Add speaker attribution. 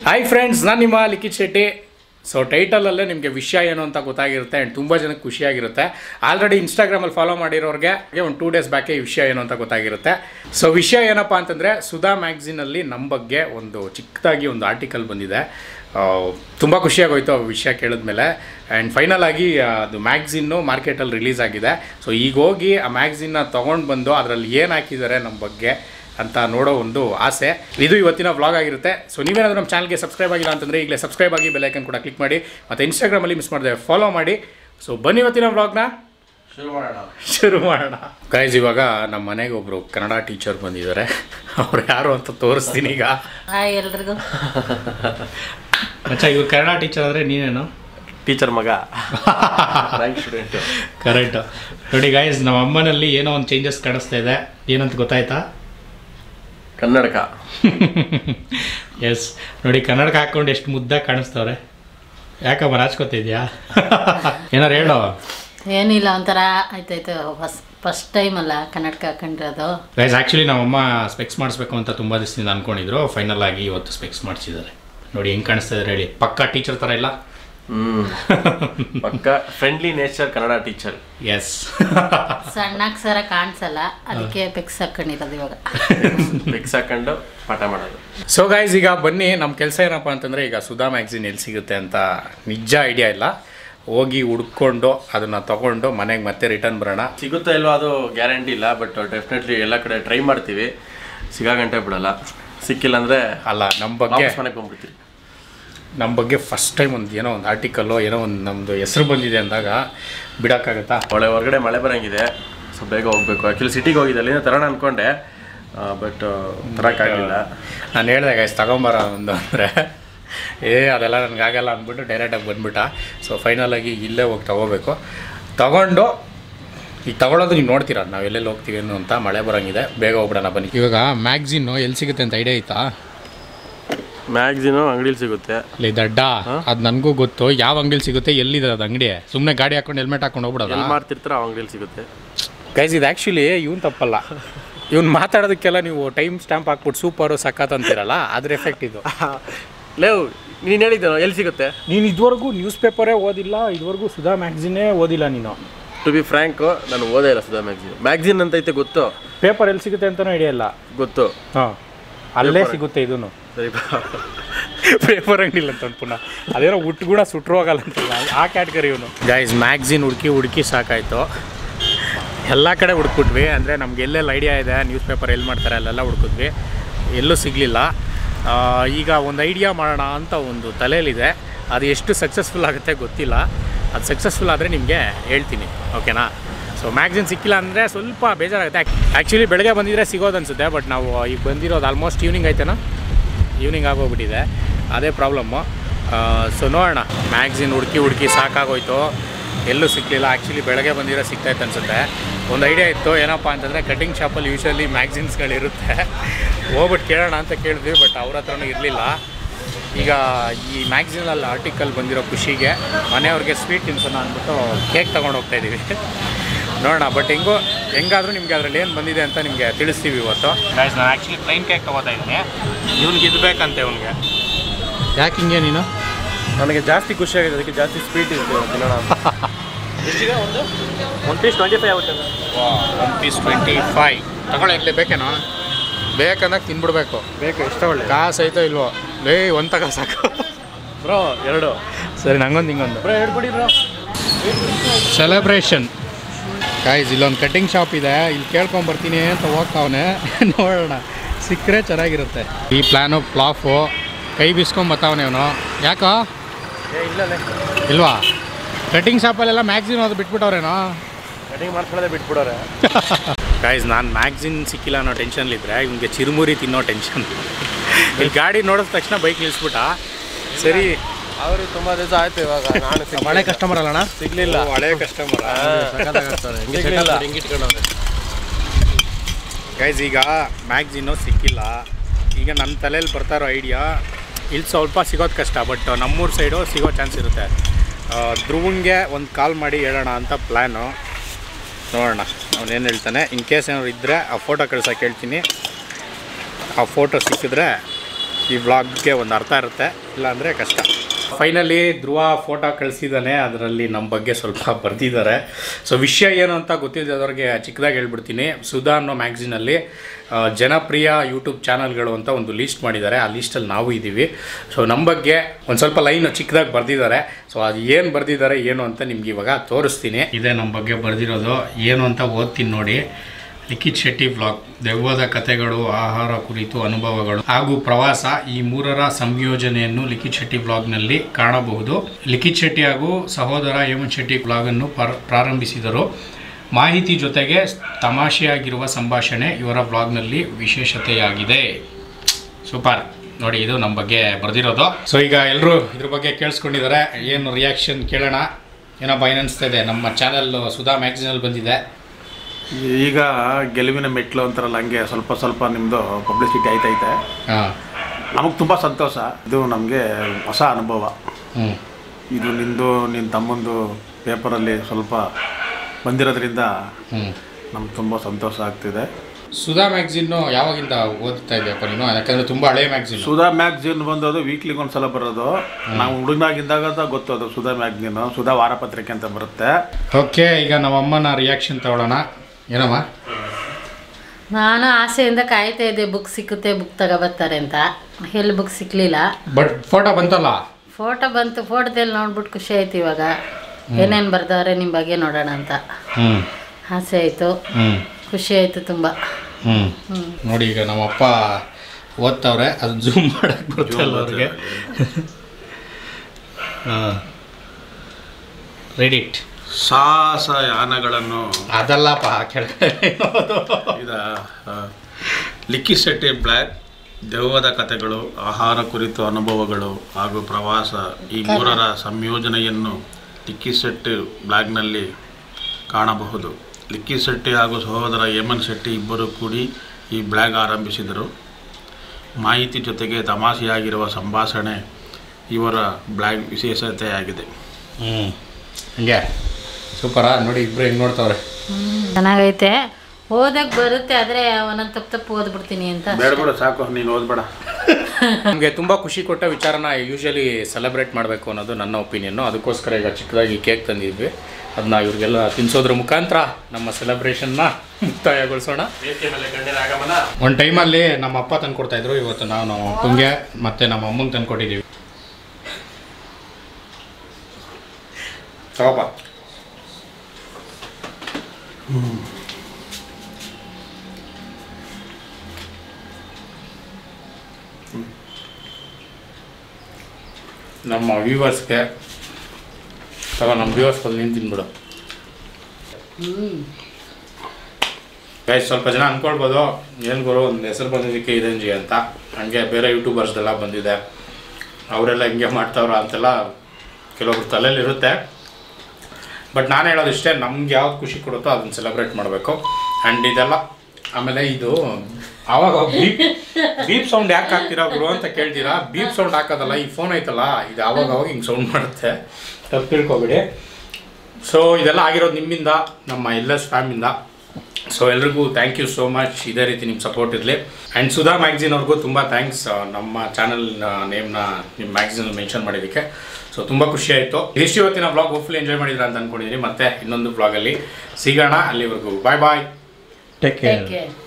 Speaker 1: hi friends ನಾನು ನಿಮ್ಮ ಲಿಖಿತ್ Shetty so ಟೈಟಲಲ್ಲೇ ನಿಮಗೆ ವಿಷಯ ಏನು ಅಂತ ಗೊತ್ತಾಗಿರುತ್ತೆ ಆ್ಯಂಡ್ ತುಂಬ ಜನಕ್ಕೆ ಖುಷಿಯಾಗಿರುತ್ತೆ ಆಲ್ರೆಡಿ ಇನ್ಸ್ಟಾಗ್ರಾಮಲ್ಲಿ ಫಾಲೋ ಮಾಡಿರೋರಿಗೆ ಒಂದು ಟೂ ಡೇಸ್ ಬ್ಯಾಕೆ ಈ ವಿಷಯ ಏನು ಅಂತ ಗೊತ್ತಾಗಿರುತ್ತೆ ಸೊ ವಿಷಯ ಏನಪ್ಪ ಅಂತಂದರೆ ಸುಧಾ ಮ್ಯಾಗ್ಝಿನಲ್ಲಿ ನಮ್ಮ ಬಗ್ಗೆ ಒಂದು ಚಿಕ್ಕದಾಗಿ ಒಂದು ಆರ್ಟಿಕಲ್ ಬಂದಿದೆ ತುಂಬ ಖುಷಿಯಾಗೋಯ್ತು ಆ ವಿಷಯ ಕೇಳಿದ್ಮೇಲೆ ಆ್ಯಂಡ್ ಫೈನಲ್ ಆಗಿ ಆ, ಅದು ಮ್ಯಾಗ್ಝಿನ್ನು ಮಾರ್ಕೆಟಲ್ಲಿ ರಿಲೀಸ್ ಆಗಿದೆ ಸೊ ಈಗ ಹೋಗಿ ಆ ಮ್ಯಾಗ್ಝಿನ್ನ ತೊಗೊಂಡು ಬಂದು ಅದರಲ್ಲಿ ಏನು ಹಾಕಿದ್ದಾರೆ ನಮ್ಮ ಬಗ್ಗೆ ಅಂತ ನೋಡೋ ಒಂದು ಆಸೆ ಇದು ಇವತ್ತಿನ ವ್ಲಾಗ್ ಆಗಿರುತ್ತೆ ಸೊ ನೀವೇನಾದ್ರೂ ನಮ್ಮ ಚಾನಲ್ಗೆ ಸಬ್ಸ್ಕ್ರೈಬ್ ಆಗಿಲ್ಲ ಅಂತಂದರೆ ಈಗಲೇ ಸಬ್ಸ್ಕ್ರೈಬ್ ಆಗಿ ಬೆಲ್ಲೈಕನ್ ಕೂಡ ಕ್ಲಿಕ್ ಮಾಡಿ ಮತ್ತು ಇನ್ಸ್ಟಾಗ್ರಾಮಲ್ಲಿ ಮಿಸ್ ಮಾಡಿದೆ ಫಾಲೋ ಮಾಡಿ ಸೊ ಬನ್ನಿ ಇವತ್ತಿನ ವ್ಲಾಗ್ನ
Speaker 2: ಶುರು ಮಾಡೋಣ
Speaker 1: ಶುರು ಮಾಡೋಣ ಗೈಸ್ ಇವಾಗ ನಮ್ಮ ಮನೆಗೆ ಒಬ್ಬರು ಕನ್ನಡ ಟೀಚರ್ ಬಂದಿದ್ದಾರೆ ಅವ್ರು ಯಾರು ಅಂತ ತೋರಿಸ್ತೀನಿ ಈಗ
Speaker 3: ಹಾಯ್ ಎಲ್ರಿಗೂ
Speaker 1: ಮಚ್ಚ ಇವ್ರು ಕನ್ನಡ ಟೀಚರ್ ಅಂದರೆ ನೀನೇನು
Speaker 2: ಟೀಚರ್ ಮಗ ರ್ಯಾಂಕ್ ಸ್ಟೂಡೆಂಟ್
Speaker 1: ಕರೆಕ್ಟ್ ನೋಡಿ ಗೈಸ್ ನಮ್ಮ ಅಮ್ಮನಲ್ಲಿ ಏನೋ ಒಂದು ಚೇಂಜಸ್ ಕಾಣಿಸ್ತಾ ಇದೆ ಏನಂತ ಗೊತ್ತಾಯ್ತಾ
Speaker 2: ಕನ್ನಡಕ
Speaker 1: ಎಸ್ ನೋಡಿ ಕನ್ನಡಕ ಹಾಕ್ಕೊಂಡು ಎಷ್ಟು ಮುದ್ದಾಗಿ ಕಾಣಿಸ್ತವ್ರೆ ಯಾಕಮ್ಮ ರಾಜ್ಕೋತಿದ್ಯಾ ಏನಾರು ಹೇಳೋ
Speaker 3: ಏನಿಲ್ಲ ಒಂಥರ ಆಯ್ತಾಯ್ತು ಫಸ್ಟ್ ಫಸ್ಟ್ ಟೈಮ್ ಅಲ್ಲ ಕನ್ನಡಕ ಹಾಕೊಂಡಿರೋದು
Speaker 1: ಗೈಸ್ ಆ್ಯಕ್ಚುಲಿ ನಮ್ಮಮ್ಮ ಸ್ಪೆಕ್ಸ್ ಮಾಡಿಸ್ಬೇಕು ಅಂತ ತುಂಬ ದಿವಸದಿಂದ ಅನ್ಕೊಂಡಿದ್ರು ಫೈನಲ್ ಆಗಿ ಇವತ್ತು ಸ್ಪೆಕ್ಸ್ ಮಾಡಿಸಿದ್ದಾರೆ ನೋಡಿ ಹೆಂಗೆ ಕಾಣಿಸ್ತಾ ಇದ್ದಾರೆ ಹೇಳಿ ಪಕ್ಕಾ ಟೀಚರ್ ಥರ ಇಲ್ಲ
Speaker 2: ಹ್ಮ್ ಪಕ್ಕ ಫ್ರೆಂಡ್ಲಿ ನೇಚರ್ ಕನ್ನಡ ಟೀಚರ್
Speaker 3: ಸಣ್ಣ ಅಕ್ಷರ ಕಾಣಿಸಲ್ಲ ಅದಕ್ಕೆ ಪೆಕ್ಸ್ ಹಾಕೊಂಡಿರೋದು ಇವಾಗ
Speaker 2: ಫಿಕ್ಸ್ ಹಾಕೊಂಡು ಪಾಠ ಮಾಡೋದು
Speaker 1: ಸೊ ಗೈಸ್ ಈಗ ಬನ್ನಿ ನಮ್ಮ ಕೆಲಸ ಏನಪ್ಪ ಅಂತಂದರೆ ಈಗ ಸುಧಾ ಮ್ಯಾಗ್ಝಿನ್ ಎಲ್ಲಿ ಸಿಗುತ್ತೆ ಅಂತ ನಿಜ ಐಡಿಯಾ ಇಲ್ಲ ಹೋಗಿ ಹುಡ್ಕೊಂಡು ಅದನ್ನು ತಗೊಂಡು ಮನೆಗೆ ಮತ್ತೆ ರಿಟರ್ನ್ ಬರೋಣ
Speaker 2: ಸಿಗುತ್ತಾ ಇಲ್ವೋ ಅದು ಗ್ಯಾರಂಟಿ ಇಲ್ಲ ಬಟ್ ಡೆಫಿನೆಟ್ಲಿ ಎಲ್ಲ ಕಡೆ ಟ್ರೈ ಮಾಡ್ತೀವಿ ಸಿಗೋ ಗಂಟೆ ಬಿಡಲ್ಲ ಸಿಕ್ಕಿಲ್ಲ ಅಂದ್ರೆ
Speaker 1: ಅಲ್ಲ ನಮ್ಮ ಬಗ್ಗೆ
Speaker 2: ವಾಪಸ್ ಮನೆಗೆ ಬಂದ್ಬಿಡ್ತೀವಿ
Speaker 1: ನಮ್ಮ ಬಗ್ಗೆ ಫಸ್ಟ್ ಟೈಮ್ ಒಂದು ಏನೋ ಒಂದು ಆರ್ಟಿಕಲ್ಲು ಏನೋ ಒಂದು ನಮ್ಮದು ಹೆಸರು ಬಂದಿದೆ ಅಂದಾಗ ಬಿಡೋಕ್ಕಾಗತ್ತಾ
Speaker 2: ಒಳ್ಳೆ ಹೊರಗಡೆ ಮಳೆ ಬರಂಗಿದೆ ಸೊ ಬೇಗ ಹೋಗ್ಬೇಕು ಆ್ಯಕ್ಚುಲಿ ಸಿಟಿಗೆ ಹೋಗಿದ್ದೆ ಅಲ್ಲಿಂದ ತರೋಣ ಅನ್ಕೊಂಡೆ ಬಟ್ ತರೋಕ್ಕಾಗಲಿಲ್ಲ
Speaker 1: ನಾನು ಹೇಳಿದೆ ಗೈಸ್ ತಗೊಂಬರ ಒಂದು ಅಂದರೆ ಏ ಅದೆಲ್ಲ ನನಗಾಗಲ್ಲ ಅಂದ್ಬಿಟ್ಟು ಡೈರೆಕ್ಟಾಗಿ ಬಂದ್ಬಿಟ್ಟ ಸೊ ಫೈನಲಾಗಿ ಇಲ್ಲೇ ಹೋಗಿ ತಗೋಬೇಕು ತಗೊಂಡು ಈಗ ತಗೊಳ್ಳೋದು ನೀವು ನೋಡ್ತೀರ ನಾವು ಎಲ್ಲೆಲ್ಲಿ ಹೋಗ್ತೀವಿ ಏನು ಅಂತ ಮಳೆ ಬರೋಂಗಿದೆ ಬೇಗ ಹೋಗ್ಬಿಡೋಣ ಬನ್ನಿ ಇವಾಗ ಮ್ಯಾಗ್ಝಿನ್ನು ಎಲ್ಲಿ ಸಿಗುತ್ತೆ ಅಂತ ಐಡಿಯಾ ಐತಾ
Speaker 2: ಮ್ಯಾಗ್ಝಿನು ಅಂಗಡಿಲಿ ಸಿಗುತ್ತೆ
Speaker 1: ಇಲ್ಲಿ ದಡ್ಡ ಅದು ನನಗೂ ಗೊತ್ತು ಯಾವ ಅಂಗಡಿಲಿ ಸಿಗುತ್ತೆ ಎಲ್ಲಿದೆ ಅದು ಅಂಗಡಿ ಸುಮ್ಮನೆ ಗಾಡಿ ಹಾಕೊಂಡು ಹೆಲ್ಮೆಟ್ ಹಾಕೊಂಡು ಹೋಗ್ಬಿಡೋದ
Speaker 2: ಎಲ್ಲಿ ಮಾಡ್ತಿರ್ತಾರ ಆ ಅಂಗಡಿಲಿ ಸಿಗುತ್ತೆ
Speaker 1: ಗೈಸ್ ಇದು ಆ್ಯಕ್ಚುಲಿ ಇವ್ನು ತಪ್ಪಲ್ಲ ಇವ್ನು ಮಾತಾಡೋದಕ್ಕೆಲ್ಲ ನೀವು ಟೈಮ್ ಸ್ಟ್ಯಾಂಪ್ ಹಾಕ್ಬಿಟ್ಟು ಸೂಪರು ಸಖತ್ ಅಂತೀರಲ್ಲ ಅದ್ರ ಎಫೆಕ್ಟ್ ಇದು
Speaker 2: ಲೇವ್ ನೀನು ಹೇಳಿದ್ದೆ ಎಲ್ಲಿ ಸಿಗುತ್ತೆ
Speaker 1: ನೀನು ಇದುವರೆಗೂ ನ್ಯೂಸ್ ಪೇಪರೇ ಓದಿಲ್ಲ ಇದುವರೆಗೂ ಸುಧಾ ಮ್ಯಾಗ್ಝಿನೇ ಓದಿಲ್ಲ ನೀನು
Speaker 2: ಟು ಬಿ ಫ್ರ್ಯಾಂಕ್ ನಾನು ಓದೇ ಇಲ್ಲ ಸುಧಾ ಮ್ಯಾಗ್ಝಿನ್ ಮ್ಯಾಗ್ಝಿನ್ ಅಂತ ಐತೆ ಗೊತ್ತು
Speaker 1: ಪೇಪರ್ ಎಲ್ಲಿ ಸಿಗುತ್ತೆ ಅಂತಲೂ ಐಡಿಯಾ ಇಲ್ಲ
Speaker 2: ಗೊತ್ತು
Speaker 1: ಹಾಂ ಅಲ್ಲೇ ಸಿಗುತ್ತೆ ಇದೂ
Speaker 2: ಸರಿ
Speaker 1: ಪೇಪರ್ ಅಂಗಡಿಲ್ಲ ಅಂತ ಪುನಃ ಅದೇನೋ ಹುಟ್ಟು ಕೂಡ ಸುಟ್ರು ಹೋಗಲ್ಲ ಅಂತಲ್ಲ ಆ ಕ್ಯಾಟಗರಿ ಇವನು ಗೈಸ್ ಮ್ಯಾಗ್ಝಿನ್ ಹುಡುಕಿ ಹುಡುಕಿ ಸಾಕಾಯಿತು ಎಲ್ಲ ಕಡೆ ಹುಡುಕ್ಬಿಟ್ವಿ ಅಂದರೆ ನಮ್ಗೆ ಎಲ್ಲೆಲ್ಲಿ ಐಡಿಯಾ ಇದೆ ನ್ಯೂಸ್ ಪೇಪರ್ ಎಲ್ಲಿ ಮಾಡ್ತಾರೆ ಅಲ್ಲೆಲ್ಲ ಹುಡುಕಿದ್ವಿ ಎಲ್ಲೂ ಸಿಗಲಿಲ್ಲ ಈಗ ಒಂದು ಐಡಿಯಾ ಮಾಡೋಣ ಅಂತ ಒಂದು ತಲೆಯಲ್ಲಿದೆ ಅದು ಎಷ್ಟು ಸಕ್ಸಸ್ಫುಲ್ ಆಗುತ್ತೆ ಗೊತ್ತಿಲ್ಲ ಅದು ಸಕ್ಸಸ್ಫುಲ್ ಆದರೆ ನಿಮಗೆ ಹೇಳ್ತೀನಿ ಓಕೆನಾ ಸೊ ಮ್ಯಾಗ್ಝಿನ್ ಸಿಕ್ಕಿಲ್ಲ ಅಂದರೆ ಸ್ವಲ್ಪ ಬೇಜಾರಾಗುತ್ತೆ ಆ್ಯಕ್ಚುಲಿ ಬೆಳಗ್ಗೆ ಬಂದಿದ್ರೆ ಸಿಗೋದು ಅನಿಸುತ್ತೆ ಬಟ್ ನಾವು ಈಗ ಬಂದಿರೋದು ಆಲ್ಮೋಸ್ಟ್ ಈವ್ನಿಂಗ್ ಆಯ್ತೇನೋ ಈವ್ನಿಂಗ್ ಆಗೋಗ್ಬಿಟ್ಟಿದೆ ಅದೇ ಪ್ರಾಬ್ಲಮ್ಮು ಸೊ ನೋಡೋಣ ಮ್ಯಾಗ್ಝಿನ್ ಹುಡುಕಿ ಹುಡುಕಿ ಸಾಕಾಗೋಯ್ತು ಎಲ್ಲೂ ಸಿಕ್ಕಲಿಲ್ಲ ಆ್ಯಕ್ಚುಲಿ ಬೆಳಗ್ಗೆ ಬಂದಿರೋ ಸಿಗ್ತಾಯಿತ್ತು ಅನಿಸುತ್ತೆ ಒಂದು ಐಡಿಯಾ ಇತ್ತು ಏನಪ್ಪ ಅಂತಂದರೆ ಕಟಿಂಗ್ ಶಾಪಲ್ಲಿ ಯೂಶ್ವಲಿ ಮ್ಯಾಗ್ಝಿನ್ಸ್ಗಳಿರುತ್ತೆ ಹೋಗ್ಬಿಟ್ಟು ಕೇಳೋಣ ಅಂತ ಕೇಳಿದ್ವಿ ಬಟ್ ಅವ್ರ ಹತ್ರನೂ ಇರಲಿಲ್ಲ ಈಗ ಈ ಮ್ಯಾಗ್ಝಿನಲ್ಲಿ ಆರ್ಟಿಕಲ್ ಬಂದಿರೋ ಖುಷಿಗೆ ಮನೆಯವ್ರಿಗೆ ಸ್ವೀಟ್ ತಿನ್ಸೋಣ ಅಂದ್ಬಿಟ್ಟು ಕೇಕ್ ತೊಗೊಂಡು ಹೋಗ್ತಾ ಇದ್ದೀವಿ ನೋಡೋಣ ಬಟ್ ಹೆಂಗೋ ಹೆಂಗಾದರೂ ನಿಮಗೆ ಅದರಲ್ಲಿ ಏನು ಬಂದಿದೆ ಅಂತ ನಿಮಗೆ ತಿಳಿಸ್ತೀವಿ ಇವತ್ತು ನಾನು ಆ್ಯಕ್ಚುಲಿ ಪ್ಲೈನ್ ಕೇಕ್ ತೊಗೋತಾ ಇದ್ದೀನಿ ಇವ್ನಿಗೆ ಇದು ಬೇಕಂತೆ ಅವ್ನಿಗೆ ಯಾಕೆ ಹಿಂಗೆ ನೀನು
Speaker 2: ನನಗೆ ಜಾಸ್ತಿ ಖುಷಿ ಆಗಿದೆ ಅದಕ್ಕೆ ಜಾಸ್ತಿ ಸ್ವೀಟ್ ಇರುತ್ತೆ ತಿನ್ನೋಣ ಒಂದು ಒಂದು ಪೀಸ್ ಟ್ವೆಂಟಿ ಫೈವ್ ಆಗುತ್ತೆ
Speaker 1: ಒನ್ ಪೀಸ್ ಟ್ವೆಂಟಿ ಫೈವ್ ತಗೊಳ್ಳೋಕ್ಲೆ ಬೇಕೇನೋ ಬೇಕಂದಾಗ ತಿನ್ಬಿಡ್ಬೇಕು
Speaker 2: ಬೇಕು ಇಷ್ಟ ಒಳ್ಳೆ
Speaker 1: ಕಾಸು ಐತೋ ಇಲ್ವೋ ಲೇ ಒಂದು ತಗೋ ಸಾಕು
Speaker 2: ಬ್ರೋ ಎರಡು
Speaker 1: ಸರಿ ನಂಗೊಂದು ಹಿಂಗೊಂದು
Speaker 2: ಬ್ರೋ ಎರಡು ಕೊಡಿ ಬ್ರೋ
Speaker 1: ಸೆಲೆಬ್ರೇಷನ್ ಗಾಯ್ಸ್ ಇಲ್ಲೊಂದು ಕಟಿಂಗ್ ಶಾಪ್ ಇದೆ ಇಲ್ಲಿ ಕೇಳ್ಕೊಂಬರ್ತೀನಿ ಅಂತ ಹೋಗ್ತಾವನೆ ನೋಡೋಣ ಸಿಕ್ಕರೆ ಚೆನ್ನಾಗಿರುತ್ತೆ ಈ ಪ್ಲ್ಯಾನು ಪ್ಲಾಫು ಕೈ ಬಿಸ್ಕೊಂಬರ್ತಾವನೆ ಅವನು ಯಾಕೋ
Speaker 2: ಏ ಇಲ್ಲಲೇ
Speaker 1: ಇಲ್ವಾ ಕಟಿಂಗ್ ಶಾಪಲ್ಲೆಲ್ಲ ಮ್ಯಾಗ್ಝಿನ್ ಅದು ಬಿಟ್ಬಿಟ್ಟವ್ರೇನೋ
Speaker 2: ಕಟಿಂಗ್ ಮಾಡ್ಕೊಳ್ಳೋದೇ ಬಿಟ್ಬಿಡೋರೆ
Speaker 1: ಗಾಯ್ಸ್ ನಾನು ಮ್ಯಾಗ್ಝಿನ್ ಸಿಕ್ಕಿಲ್ಲ ಅನ್ನೋ ಟೆನ್ಷನ್ಲಿದ್ರೆ ಇವನಿಗೆ ಚಿರುಮುರಿ ತಿನ್ನೋ ಟೆನ್ಷನ್ ಇಲ್ಲಿ ಗಾಡಿ ನೋಡಿದ ತಕ್ಷಣ ಬೈಕ್ ನಿಲ್ಲಿಸ್ಬಿಟ್ಟ ಸರಿ
Speaker 2: ಅವ್ರಿಗೆ ತುಂಬ ದಿವಸ ಆಯ್ತು ಇವಾಗ ನಾನು
Speaker 1: ಹಳೆ ಕಸ್ಟಮರ್ ಅಲ್ಲಣ್ಣ
Speaker 2: ಸಿಗ್ಲಿಲ್ಲ
Speaker 1: ಹಳೆ ಕಸ್ಟಮರ್
Speaker 2: ಸಿಗ್ಲಿಲ್ಲ
Speaker 1: ಗೈಸ್ ಈಗ ಮ್ಯಾಗ್ಝಿನ್ನು ಸಿಕ್ಕಿಲ್ಲ ಈಗ ನನ್ನ ತಲೆಯಲ್ಲಿ ಬರ್ತಾ ಇರೋ ಐಡಿಯಾ ಇಲ್ಲಿ ಸ್ವಲ್ಪ ಸಿಗೋದು ಕಷ್ಟ ಬಟ್ ನಮ್ಮೂರು ಸೈಡು ಸಿಗೋ ಚಾನ್ಸ್ ಇರುತ್ತೆ ಆ, ಧ್ರುವಂಗೆ ಒಂದು ಕಾಲ್ ಮಾಡಿ ಹೇಳೋಣ ಅಂತ ಪ್ಲ್ಯಾನು ನೋಡೋಣ ಅವನೇನು ಹೇಳ್ತಾನೆ ಇನ್ ಕೇಸ್ ಏನಾದ್ರು ಇದ್ದರೆ ಆ ಫೋಟೋ ಕಳ್ಸೋಕೆ ಹೇಳ್ತೀನಿ ಆ ಫೋಟೋ ಸಿಕ್ಕಿದ್ರೆ ಈ ಬ್ಲಾಗ್ಗೆ ಒಂದು ಅರ್ಥ ಇರುತ್ತೆ ಇಲ್ಲಾಂದರೆ ಕಷ್ಟ ಫೈನಲಿ ಧ್ರುವ ಫೋಟೋ ಕಳಿಸಿದ್ದಾನೆ ಅದರಲ್ಲಿ ನಮ್ಮ ಬಗ್ಗೆ ಸ್ವಲ್ಪ ಬರೆದಿದ್ದಾರೆ ಸೊ ವಿಷಯ ಏನು ಅಂತ ಗೊತ್ತಿದ್ದವ್ರಿಗೆ ಚಿಕ್ಕದಾಗಿ ಹೇಳ್ಬಿಡ್ತೀನಿ ಸುಧಾ ಅನ್ನೋ ಮ್ಯಾಗ್ಝಿನಲ್ಲಿ ಆ, ಜನಪ್ರಿಯ ಯೂಟ್ಯೂಬ್ ಚಾನಲ್ಗಳು ಅಂತ ಒಂದು ಲೀಸ್ಟ್ ಮಾಡಿದ್ದಾರೆ ಆ ಲೀಸ್ಟಲ್ಲಿ ನಾವು ಇದ್ದೀವಿ ಸೊ ನಮ್ಮ ಬಗ್ಗೆ ಒಂದು ಸ್ವಲ್ಪ ಲೈನ್ ಚಿಕ್ಕದಾಗಿ ಬರೆದಿದ್ದಾರೆ ಸೊ ಅದು ಏನು ಬರೆದಿದ್ದಾರೆ ಏನು ಅಂತ ನಿಮ್ಗೆ ಇವಾಗ ತೋರಿಸ್ತೀನಿ ಇದೇ ನಮ್ಮ ಬಗ್ಗೆ ಬರೆದಿರೋದು ಏನು ಅಂತ ಓದ್ತೀನಿ ನೋಡಿ ಲಿಖಿತ್ ಶೆಟ್ಟಿ ಬ್ಲಾಗ್ ದೆವ್ವದ ಕಥೆಗಳು ಆಹಾರ ಕುರಿತು ಅನುಭವಗಳು ಹಾಗೂ ಪ್ರವಾಸ ಈ ಮೂರರ ಸಂಯೋಜನೆಯನ್ನು ಲಿಖಿತ್ ಶೆಟ್ಟಿ ಬ್ಲಾಗ್ನಲ್ಲಿ ಕಾಣಬಹುದು ಲಿಖಿತ್ ಶೆಟ್ಟಿ ಹಾಗೂ ಸಹೋದರ ಹೇಮಂತ್ ಶೆಟ್ಟಿ ಬ್ಲಾಗನ್ನು ಪರ್- ಪ್ರಾರಂಭಿಸಿದರು ಮಾಹಿತಿ ಜೊತೆಗೆ ತಮಾಷೆಯಾಗಿರುವ ಸಂಭಾಷಣೆ ಇವರ ಬ್ಲಾಗ್ನಲ್ಲಿ ವಿಶೇಷತೆಯಾಗಿದೆ ಸೂಪರ್ ನೋಡಿ ಇದು ನಮ್ಮ ಬಗ್ಗೆ ಬರೆದಿರೋದು ಸೊ ಈಗ ಎಲ್ಲರೂ ಇದ್ರ ಬಗ್ಗೆ ಕೇಳಿಸ್ಕೊಂಡಿದ್ದಾರೆ ಏನು ರಿಯಾಕ್ಷನ್ ಕೇಳೋಣ ಏನೋ ಭಯ ಅನಿಸ್ತಾ ಇದೆ ನಮ್ಮ ಚಾನಲ್ ಸುಧಾ ಮ್ಯಾಗ್ಝಿನಲ್ಲಿ ಬಂದಿದೆ
Speaker 4: ಈಗ ಗೆಲುವಿನ ಮೆಟ್ಲು ಅಂತಾರಲ್ಲ ಹಂಗೆ ಸ್ವಲ್ಪ ಸ್ವಲ್ಪ ನಿಮ್ಮದು ಪಬ್ಲಿಸಿಟಿ ಆಯ್ತೈತೆ
Speaker 1: ಹಾಂ
Speaker 4: ನಮಗೆ ತುಂಬ ಸಂತೋಷ ಇದು ನಮಗೆ ಹೊಸ ಅನುಭವ
Speaker 1: ಹ್ಞೂ
Speaker 4: ಇದು ನಿಂದು ನಿನ್ನ ತಮ್ಮಂದು ಪೇಪರಲ್ಲಿ ಸ್ವಲ್ಪ ಬಂದಿರೋದ್ರಿಂದ
Speaker 1: ಹ್ಞೂ
Speaker 4: ನಮ್ಗೆ ತುಂಬ ಸಂತೋಷ ಆಗ್ತಿದೆ
Speaker 1: ಸುಧಾ ಮ್ಯಾಗ್ಝಿನ್ನು ಯಾವಾಗಿಂದ ಓದ್ತಾ ಇದೆಯಪ್ಪ ನೀನು ಯಾಕಂದರೆ ತುಂಬ ಹಳೆ ಮ್ಯಾಗ್ಝಿನ್
Speaker 4: ಸುಧಾ ಮ್ಯಾಗ್ಝಿನ್ ಬಂದೋದು ವೀಕ್ಲಿಗೆ ಒಂದು ಸಲ ಬರೋದು ನಾವು ಹುಡುಗನಾಗಿದ್ದಾಗ ಗೊತ್ತದು ಸುಧಾ ಮ್ಯಾಗ್ಝಿನ್ ಸುಧಾ ವಾರಪತ್ರಿಕೆ ಅಂತ ಬರುತ್ತೆ
Speaker 1: ಓಕೆ ಈಗ ನಮ್ಮ ಅಮ್ಮನ ರಿಯಾಕ್ಷನ್ ತಗೊಳ್ಳೋಣ ಏನಮ್ಮ
Speaker 3: ನಾನು ಆಸೆಯಿಂದ ಕಾಯ್ತಾ ಇದ್ದೆ ಬುಕ್ ಸಿಕ್ಕುತ್ತೆ ಬುಕ್ ತಗೊಬರ್ತಾರೆ ಅಂತ ಎಲ್ಲಿ ಬುಕ್ ಸಿಕ್ಕಲಿಲ್ಲ
Speaker 1: ಬಟ್ ಫೋಟೋ ಬಂತಲ್ಲ
Speaker 3: ಫೋಟೋ ಬಂತು ಫೋಟೋದಲ್ಲಿ ನೋಡ್ಬಿಟ್ಟು ಖುಷಿ ಆಯ್ತು ಇವಾಗ ಏನೇನು ಬರ್ದವ್ರೆ ನಿಮ್ಮ ಬಗ್ಗೆ ನೋಡೋಣ ಅಂತ
Speaker 1: ಹ್ಞೂ
Speaker 3: ಆಸೆ ಆಯಿತು
Speaker 1: ಹ್ಞೂ
Speaker 3: ಖುಷಿ ಆಯಿತು ತುಂಬ
Speaker 1: ಹ್ಞೂ
Speaker 3: ಹ್ಞೂ
Speaker 1: ನೋಡಿ ಈಗ ನಮ್ಮಪ್ಪ ಓದ್ತವ್ರೆ ಅದು ಜೂಮ್ ಮಾಡಕ್ಕೆ ಬರ್ತಲ್ಲ ಅವ್ರಿಗೆ ಹಾಂ ರೆಡಿಟ್
Speaker 4: ಸಾಹಸ ಯಾನಗಳನ್ನು
Speaker 1: ಅದಲ್ಲಪ್ಪ ಕೆಳಗಡೆ
Speaker 4: ಇದ ಆ, ಲಿಕ್ಕಿ ಶೆಟ್ಟಿ ಬ್ಲ್ಯಾಕ್ ದೆವ್ವದ ಕಥೆಗಳು ಆಹಾರ ಕುರಿತು ಅನುಭವಗಳು ಹಾಗೂ ಪ್ರವಾಸ ಈ ಮೂರರ ಸಂಯೋಜನೆಯನ್ನು ಲಿಕ್ಕಿ ಶೆಟ್ಟಿ ಬ್ಲಾಗ್ನಲ್ಲಿ ಕಾಣಬಹುದು ಲಿಕ್ಕಿ ಶೆಟ್ಟಿ ಹಾಗೂ ಸಹೋದರ ಹೇಮಂತ್ ಶೆಟ್ಟಿ ಇಬ್ಬರು ಕೂಡಿ ಈ ಬ್ಲಾಗ್ ಆರಂಭಿಸಿದರು ಮಾಹಿತಿ ಜೊತೆಗೆ ತಮಾಷೆಯಾಗಿರುವ ಸಂಭಾಷಣೆ ಇವರ ಬ್ಲಾಗ್ ವಿಶೇಷತೆಯಾಗಿದೆ
Speaker 1: ಹ್ಞೂ ಹಂಗೆ ಸೂಪರಾ ನೋಡಿ ಇಬ್ರು ಹೆಂಗೆ ನೋಡ್ತಾವ್ರೆ
Speaker 3: ಚೆನ್ನಾಗೈತೆ ಓದಕ್ಕೆ ಬರುತ್ತೆ ಆದರೆ ಒಂದೊಂದು ತಪ್ಪು ತಪ್ಪು ಓದ್ಬಿಡ್ತೀನಿ ಅಂತ
Speaker 4: ಬೇಡ ಬೇಡ ಸಾಕು ನೀನು ಓದ್ಬೇಡ
Speaker 1: ನಮಗೆ ತುಂಬ ಖುಷಿ ಕೊಟ್ಟ ವಿಚಾರನ ಯೂಶಲಿ ಸೆಲೆಬ್ರೇಟ್ ಮಾಡಬೇಕು ಅನ್ನೋದು ನನ್ನ ಒಪಿನಿಯನ್ನು ಅದಕ್ಕೋಸ್ಕರ ಈಗ ಚಿಕ್ಕದಾಗಿ ಕೇಕ್ ತಂದಿದ್ವಿ ಅದನ್ನ ಇವ್ರಿಗೆಲ್ಲ ತಿನ್ಸೋದ್ರ ಮುಖಾಂತರ ನಮ್ಮ ಸೆಲೆಬ್ರೇಷನ್ನ ಮುಕ್ತಾಯಗೊಳಿಸೋಣ ಒಂದು ಟೈಮಲ್ಲಿ ನಮ್ಮ ಅಪ್ಪ ತಂದು ಕೊಡ್ತಾ ಇದ್ರು ಇವತ್ತು ನಾವು ನಮ್ಮ ಅಪ್ಪಂಗೆ ಮತ್ತೆ ನಮ್ಮ ಅಮ್ಮಂಗೆ ತಂದು ಕೊಟ್ಟಿದ್ದೀವಿ ತಗೋಪ ನಮ್ಮ ವ್ಯೂವರ್ಸ್ಗೆ ತಗೋ ನಮ್ಮ ವ್ಯೂವರ್ಸ್ ಬಂದು ನೀನು ತಿನ್ಬಿಡು ಗೈಸ್ ಸ್ವಲ್ಪ ಜನ ಅಂದ್ಕೊಳ್ಬೋದು ಏನು ಗುರು ಒಂದು ಹೆಸರು ಬಂದಿದ್ದಕ್ಕೆ ಇದಂಜಿ ಅಂತ ಹಂಗೆ ಬೇರೆ ಯೂಟ್ಯೂಬರ್ಸ್ದೆಲ್ಲ ಬಂದಿದೆ ಅವರೆಲ್ಲ ಹಿಂಗೆ ಮಾಡ್ತಾವ್ರ ಅಂತೆಲ್ಲ ಕೆಲವೊಬ್ರು ತಲೆಯಲ್ಲಿ ಇರುತ್ತೆ ಬಟ್ ನಾನು ಹೇಳೋದು ಇಷ್ಟೇ ನಮ್ಗೆ ಯಾವ್ದು ಖುಷಿ ಕೊಡುತ್ತೋ ಅದನ್ನ ಸೆಲೆಬ್ರೇಟ್ ಮಾಡಬೇಕು ಆ್ಯಂಡ್ ಇದೆಲ್ಲ ಆಮೇಲೆ ಇದು ಆವಾಗ ಬೀಪ್ ಬೀಪ್ ಸೌಂಡ್ ಯಾಕೆ ಹಾಕ್ತೀರಾ ಗುರು ಅಂತ ಕೇಳ್ತೀರಾ ಬೀಪ್ ಸೌಂಡ್ ಹಾಕೋದಲ್ಲ ಈ ಫೋನ್ ಐತಲ್ಲ ಇದು ಆವಾಗ ಅವಾಗ ಹಿಂಗೆ ಸೌಂಡ್ ಮಾಡುತ್ತೆ ತಪ್ಪು ತಿಳ್ಕೊಬೇಡಿ ಸೊ ಇದೆಲ್ಲ ಆಗಿರೋದು ನಿಮ್ಮಿಂದ ನಮ್ಮ ಎಲ್ ಎಸ್ ಫ್ಯಾಮಿಂದ ಸೊ ಎಲ್ರಿಗೂ ಥ್ಯಾಂಕ್ ಯು ಸೋ ಮಚ್ ಇದೇ ರೀತಿ ನಿಮ್ಮ ಸಪೋರ್ಟ್ ಇರಲಿ ಆ್ಯಂಡ್ ಸುಧಾ ಮ್ಯಾಗ್ಝಿನ್ ಅವ್ರಿಗೂ ತುಂಬ ಥ್ಯಾಂಕ್ಸ್ ನಮ್ಮ ಚಾನಲ್ ನೇಮ್ನ ನಿಮ್ಮ ಮ್ಯಾಗ್ಝಿನಲ್ಲಿ ಮೆನ್ಷನ್ ಮಾಡಿದ್ದಕ್ಕೆ ಸೊ ತುಂಬ ಖುಷಿ ಆಯಿತು ಇದಿಷ್ಟು ಇವತ್ತಿನ ಬ್ಲಾಗ್ ಹೋಪ್ಫುಲಿ ಎಂಜಾಯ್ ಮಾಡಿದ್ರ ಅಂತ ಅಂದ್ಕೊಂಡಿದ್ದೀನಿ ಮತ್ತೆ ಇನ್ನೊಂದು ಬ್ಲಾಗಲ್ಲಿ ಸಿಗೋಣ ಅಲ್ಲಿವರೆಗೂ bye bye take
Speaker 3: take care